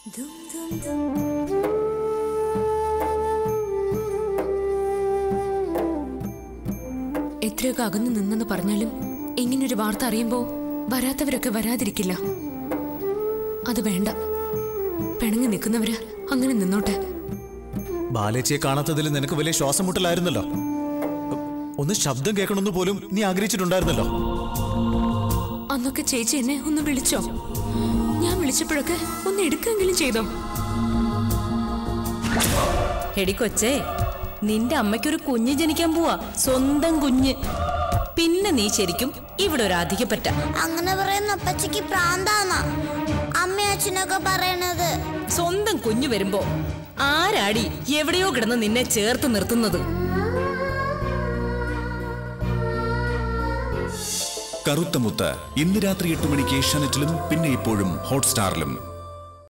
എത്രയൊക്കെ അകന്നു നിന്നെന്ന് പറഞ്ഞാലും ഇങ്ങനൊരു വാർത്ത അറിയുമ്പോ വരാത്തവരൊക്കെ വരാതിരിക്കില്ല അത് വേണ്ട പിണങ്ങി നിൽക്കുന്നവര് അങ്ങനെ നിന്നോട്ടെ ബാലേച്ചിയെ കാണാത്തതിൽ നിനക്ക് വലിയ ശ്വാസം മുട്ടലായിരുന്നല്ലോ ഒന്ന് ശബ്ദം കേൾക്കണമെന്ന് പോലും നീ ആഗ്രഹിച്ചിട്ടുണ്ടായിരുന്നല്ലോ അന്നൊക്കെ ചേച്ചി എന്നെ ഒന്ന് വിളിച്ചോ ഞാൻ വിളിച്ചപ്പോഴൊക്കെ ഒന്ന് എടുക്കെങ്കിലും ചെയ്തോ എടി കൊച്ചേ നിന്റെ അമ്മയ്ക്കൊരു കുഞ്ഞ് ജനിക്കാൻ പോവാ സ്വന്തം കുഞ്ഞ് പിന്നെ നീ ശരിക്കും ഇവിടെ ഒരു അധികപ്പറ്റ അങ്ങനെ പറയുന്ന അപ്പച്ചക്ക് പ്രാന്താന്നാ അമ്മയും അച്ഛനൊക്കെ പറയണത് സ്വന്തം കുഞ്ഞു വരുമ്പോ ആരാടി എവിടെയോ കിടന്ന് നിന്നെ ചേർത്ത് നിർത്തുന്നത് കറുത്ത മുത്ത് ഇന്ന് രാത്രി എട്ട് മണിക്ക് ഏഷ്യാനെറ്റിലും പിന്നെ ഇപ്പോഴും ഹോട്ട്സ്റ്റാറിലും